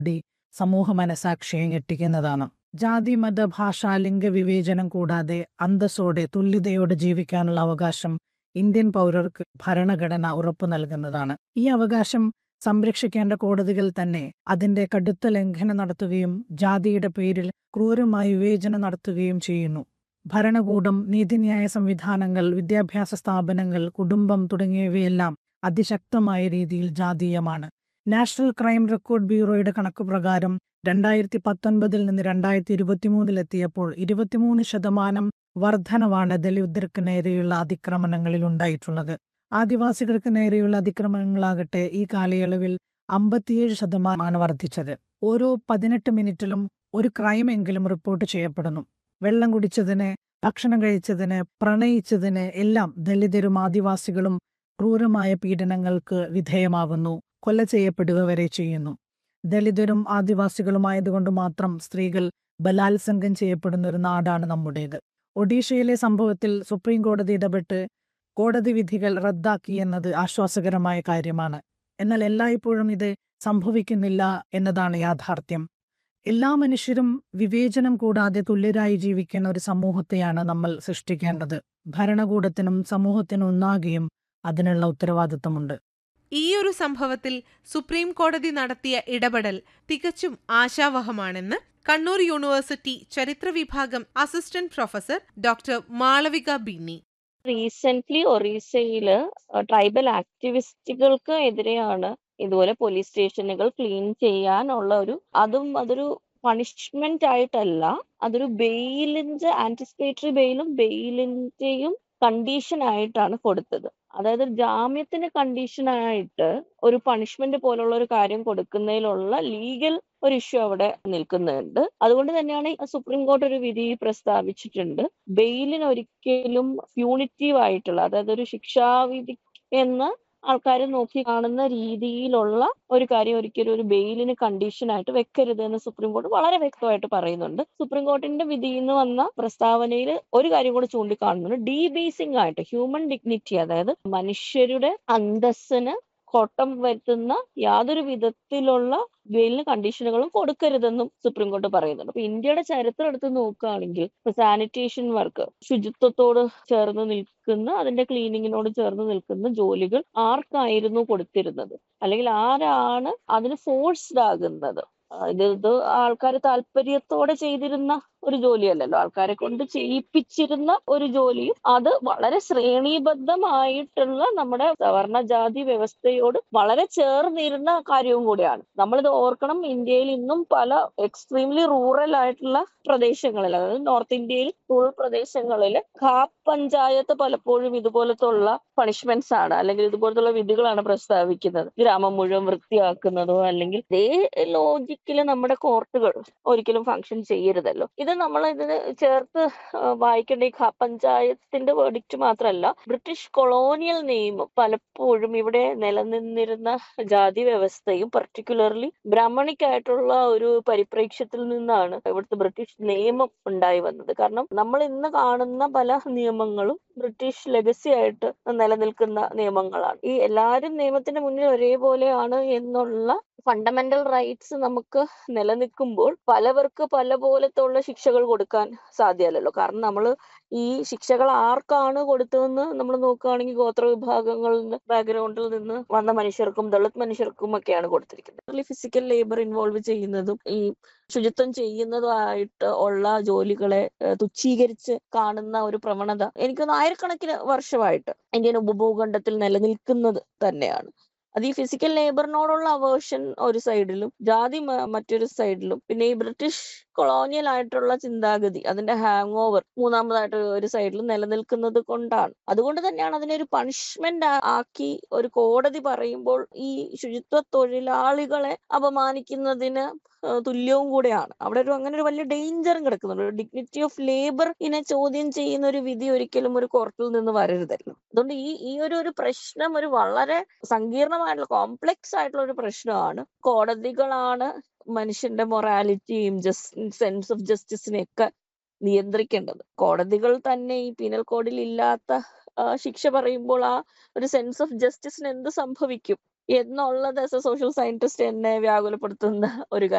D സമൂഹ മനസാക്ഷിയെ ഞെട്ടിക്കുന്നതാണ് ജാതി മത ഭാഷ ലിംഗ വിവേചനം കൂടാതെ അന്തസ്സോടെ തുല്യതയോടെ ജീവിക്കാനുള്ള അവകാശം ഇന്ത്യൻ പൗരർക്ക് ഭരണഘടന ഉറപ്പു നൽകുന്നതാണ് ഈ അവകാശം സംരക്ഷിക്കേണ്ട കോടതികൾ തന്നെ അതിന്റെ കടുത്ത ലംഘനം നടത്തുകയും ജാതിയുടെ പേരിൽ ക്രൂരമായ വിവേചനം നടത്തുകയും ചെയ്യുന്നു ഭരണകൂടം നീതിന്യായ സംവിധാനങ്ങൾ വിദ്യാഭ്യാസ സ്ഥാപനങ്ങൾ കുടുംബം തുടങ്ങിയവയെല്ലാം അതിശക്തമായ രീതിയിൽ ജാതീയമാണ് നാഷണൽ ക്രൈം റെക്കോർഡ് ബ്യൂറോയുടെ കണക്ക് പ്രകാരം രണ്ടായിരത്തി പത്തൊൻപതിൽ നിന്ന് രണ്ടായിരത്തി ഇരുപത്തിമൂന്നിലെത്തിയപ്പോൾ ഇരുപത്തിമൂന്ന് ശതമാനം വർധനവാണ് ദലിതർക്ക് നേരെയുള്ള അതിക്രമണങ്ങളിൽ ഉണ്ടായിട്ടുള്ളത് ആദിവാസികൾക്ക് നേരെയുള്ള അതിക്രമണങ്ങളാകട്ടെ ഈ കാലയളവിൽ അമ്പത്തിയേഴ് ശതമാനമാണ് വർദ്ധിച്ചത് ഓരോ പതിനെട്ട് മിനിറ്റിലും ഒരു ക്രൈം എങ്കിലും റിപ്പോർട്ട് ചെയ്യപ്പെടുന്നു വെള്ളം കുടിച്ചതിന് ഭക്ഷണം കഴിച്ചതിന് പ്രണയിച്ചതിന് എല്ലാം ദലിതരും ആദിവാസികളും ക്രൂരമായ പീഡനങ്ങൾക്ക് വിധേയമാകുന്നു കൊല ചെയ്യപ്പെടുക വരെ ചെയ്യുന്നു ദലിതരും ആദിവാസികളുമായതുകൊണ്ട് മാത്രം സ്ത്രീകൾ ബലാത്സംഗം ചെയ്യപ്പെടുന്ന ഒരു നാടാണ് നമ്മുടേത് ഒഡീഷയിലെ സംഭവത്തിൽ സുപ്രീം കോടതി ഇടപെട്ട് കോടതി വിധികൾ റദ്ദാക്കി എന്നത് ആശ്വാസകരമായ കാര്യമാണ് എന്നാൽ എല്ലായ്പ്പോഴും ഇത് സംഭവിക്കുന്നില്ല എന്നതാണ് യാഥാർത്ഥ്യം എല്ലാ മനുഷ്യരും വിവേചനം കൂടാതെ തുല്യരായി ജീവിക്കുന്ന ഒരു സമൂഹത്തെയാണ് നമ്മൾ സൃഷ്ടിക്കേണ്ടത് ഭരണകൂടത്തിനും സമൂഹത്തിനും ഒന്നാകെയും അതിനുള്ള ഉത്തരവാദിത്തമുണ്ട് ഈ ഒരു സംഭവത്തിൽ സുപ്രീം കോടതി നടത്തിയ ഇടപെടൽ തികച്ചും ആശാവഹമാണെന്ന് കണ്ണൂർ യൂണിവേഴ്സിറ്റി ചരിത്ര വിഭാഗം assistant professor doctor Malavika Binny recent ഒറീസയില് ട്രൈബൽ ആക്ടിവിസ്റ്റുകൾക്ക് എതിരെയാണ് ഇതുപോലെ പോലീസ് സ്റ്റേഷനുകൾ ക്ലീൻ ചെയ്യാനുള്ള ഒരു അതും അതൊരു പണിഷ്മെന്റ് ആയിട്ടല്ല അതൊരു ബെയിലിന്റെ ആന്റിസിപ്പേറ്ററി ബെയിലും ബെയിലിന്റെയും കണ്ടീഷൻ ആയിട്ടാണ് കൊടുത്തത് അതായത് ജാമ്യത്തിന് കണ്ടീഷൻ ആയിട്ട് ഒരു പണിഷ്മെന്റ് പോലുള്ള ഒരു കാര്യം കൊടുക്കുന്നതിലുള്ള ലീഗൽ ഒരു ഇഷ്യൂ അവിടെ നിൽക്കുന്നുണ്ട് അതുകൊണ്ട് തന്നെയാണ് സുപ്രീം കോടതി ഒരു വിധി പ്രസ്താവിച്ചിട്ടുണ്ട് ബെയിലിന് ഒരിക്കലും പ്യൂണിറ്റീവ് ആയിട്ടുള്ള അതായത് ഒരു ശിക്ഷാവിധി എന്ന് ആൾക്കാർ നോക്കി കാണുന്ന രീതിയിലുള്ള ഒരു കാര്യം ഒരിക്കലും ഒരു ബെയിലിന് കണ്ടീഷൻ ആയിട്ട് വെക്കരുത് എന്ന് സുപ്രീം കോടതി വളരെ വ്യക്തമായിട്ട് പറയുന്നുണ്ട് സുപ്രീം കോടതിന്റെ വിധിയിൽ നിന്ന് വന്ന പ്രസ്താവനയിൽ ഒരു കാര്യം കൂടി ചൂണ്ടിക്കാണുന്നുണ്ട് ഡീബേസിംഗ് ആയിട്ട് ഹ്യൂമൻ ഡിഗ്നിറ്റി അതായത് മനുഷ്യരുടെ അന്തസ്സിന് കോട്ടം വരുത്തുന്ന യാതൊരു വിധത്തിലുള്ള ബെയിലിന് കണ്ടീഷനുകളും കൊടുക്കരുതെന്നും സുപ്രീം കോടതി പറയുന്നുണ്ട് അപ്പൊ ഇന്ത്യയുടെ ചരിത്രം എടുത്ത് നോക്കുകയാണെങ്കിൽ സാനിറ്റേഷൻ വർക്ക് ശുചിത്വത്തോട് ചേർന്ന് നിൽക്കുന്ന അതിന്റെ ക്ലീനിങ്ങിനോട് ചേർന്ന് നിൽക്കുന്ന ജോലികൾ ആർക്കായിരുന്നു കൊടുത്തിരുന്നത് അല്ലെങ്കിൽ ആരാണ് അതിന് ഫോഴ്സ്ഡ് ആകുന്നത് ഇത് ഇത് ആൾക്കാർ താല്പര്യത്തോടെ ചെയ്തിരുന്ന ഒരു ജോലിയല്ലല്ലോ ആൾക്കാരെ കൊണ്ട് ചെയ്യിപ്പിച്ചിരുന്ന ഒരു ജോലിയും അത് വളരെ ശ്രേണീബദ്ധമായിട്ടുള്ള നമ്മുടെ സവർണ ജാതി വ്യവസ്ഥയോട് വളരെ ചേർന്നിരുന്ന കാര്യവും കൂടിയാണ് നമ്മളിത് ഓർക്കണം ഇന്ത്യയിൽ ഇന്നും പല എക്സ്ട്രീംലി റൂറൽ ആയിട്ടുള്ള പ്രദേശങ്ങളിൽ അതായത് നോർത്ത് ഇന്ത്യയിൽ റൂറൽ പ്രദേശങ്ങളിൽ ഖാപ് പഞ്ചായത്ത് പലപ്പോഴും ഇതുപോലത്തെ ഉള്ള പണിഷ്മെന്റ്സ് ആണ് അല്ലെങ്കിൽ ഇതുപോലത്തുള്ള വിധികളാണ് പ്രസ്താവിക്കുന്നത് ഗ്രാമം മുഴുവൻ വൃത്തിയാക്കുന്നതോ അല്ലെങ്കിൽ ഇതേ ലോജിക്കില് നമ്മുടെ കോർട്ടുകൾ ഒരിക്കലും ഫങ്ഷൻ ചെയ്യരുതല്ലോ ഇത് നമ്മൾ ഇതിന് ചേർത്ത് വായിക്കേണ്ട ഈ ഖാപ് പഞ്ചായത്തിന്റെ വേർഡിക്റ്റ് മാത്രമല്ല ബ്രിട്ടീഷ് കൊളോണിയൽ നിയമം പലപ്പോഴും ഇവിടെ നിലനിന്നിരുന്ന ജാതി വ്യവസ്ഥയും പർട്ടിക്കുലർലി ബ്രാഹ്മണിക് ആയിട്ടുള്ള ഒരു പരിപ്രേക്ഷ്യത്തിൽ നിന്നാണ് ഇവിടുത്തെ ബ്രിട്ടീഷ് നിയമം ഉണ്ടായി വന്നത് കാരണം നമ്മൾ ഇന്ന് കാണുന്ന പല നിയമങ്ങളും ബ്രിട്ടീഷ് ലെഗസി ആയിട്ട് നിലനിൽക്കുന്ന നിയമങ്ങളാണ് ഈ എല്ലാവരും നിയമത്തിന്റെ മുന്നിൽ ഒരേപോലെയാണ് എന്നുള്ള ഫണ്ടമെന്റൽ റൈറ്റ്സ് നമുക്ക് നിലനിൽക്കുമ്പോൾ പലവർക്ക് പല പോലത്തുള്ള ശിക്ഷകൾ കൊടുക്കാൻ സാധ്യമല്ലല്ലോ കാരണം നമ്മൾ ഈ ശിക്ഷകൾ ആർക്കാണ് കൊടുത്തതെന്ന് നമ്മൾ നോക്കുകയാണെങ്കിൽ ഗോത്ര വിഭാഗങ്ങളിൽ ബാക്ക്ഗ്രൗണ്ടിൽ നിന്ന് വന്ന മനുഷ്യർക്കും ദളിത് മനുഷ്യർക്കും ഒക്കെയാണ് കൊടുത്തിരിക്കുന്നത് ഫിസിക്കൽ ലേബർ ഇൻവോൾവ് ചെയ്യുന്നതും ഈ ശുചിത്വം ചെയ്യുന്നതുമായിട്ട് ഉള്ള ജോലികളെ തുച്ഛീകരിച്ച് കാണുന്ന ഒരു പ്രവണത എനിക്കൊന്ന് ആയിരക്കണക്കിന് വർഷമായിട്ട് ഇന്ത്യൻ ഉപഭൂഖണ്ഡത്തിൽ നിലനിൽക്കുന്നത് തന്നെയാണ് അത് ഈ ഫിസിക്കൽ ലേബറിനോടുള്ള അവേർഷൻ ഒരു സൈഡിലും ജാതി മറ്റൊരു സൈഡിലും പിന്നെ ഈ ബ്രിട്ടീഷ് കൊളോണിയൽ ആയിട്ടുള്ള ചിന്താഗതി അതിന്റെ ഹാങ് ഓവർ മൂന്നാമതായിട്ട് ഒരു സൈഡിൽ നിലനിൽക്കുന്നത് കൊണ്ടാണ് അതുകൊണ്ട് തന്നെയാണ് അതിനെ ഒരു പണിഷ്മെന്റ് ആക്കി ഒരു കോടതി പറയുമ്പോൾ ഈ ശുചിത്വ തൊഴിലാളികളെ അപമാനിക്കുന്നതിന് തുല്യവും കൂടെയാണ് അവിടെ ഒരു അങ്ങനെ ഒരു വലിയ ഡേഞ്ചറും കിടക്കുന്നുണ്ട് ഒരു ഡിഗ്നിറ്റി ഓഫ് ലേബർ ഇനെ ചോദ്യം ചെയ്യുന്ന ഒരു വിധി ഒരിക്കലും ഒരു കോർട്ടിൽ നിന്ന് വരരുതല്ലോ അതുകൊണ്ട് ഈ ഈ ഒരു ഒരു പ്രശ്നം ഒരു വളരെ സങ്കീർണമായിട്ടുള്ള കോംപ്ലക്സ് ആയിട്ടുള്ള ഒരു പ്രശ്നമാണ് കോടതികളാണ് മനുഷ്യന്റെ മൊറാലിറ്റിയും ജസ്റ്റ് സെൻസ് ഓഫ് ജസ്റ്റിസിനെയൊക്കെ നിയന്ത്രിക്കേണ്ടത് കോടതികൾ തന്നെ ഈ പീനൽ കോഡിൽ ഇല്ലാത്ത ശിക്ഷ പറയുമ്പോൾ ആ ഒരു സെൻസ് ഓഫ് ജസ്റ്റിസിന് എന്ത് സംഭവിക്കും എന്നുള്ളത് ആസ് എ സോഷ്യൽ സയന്റിസ്റ്റ് എന്നെ വ്യാകുലപ്പെടുത്തുന്ന ഒരു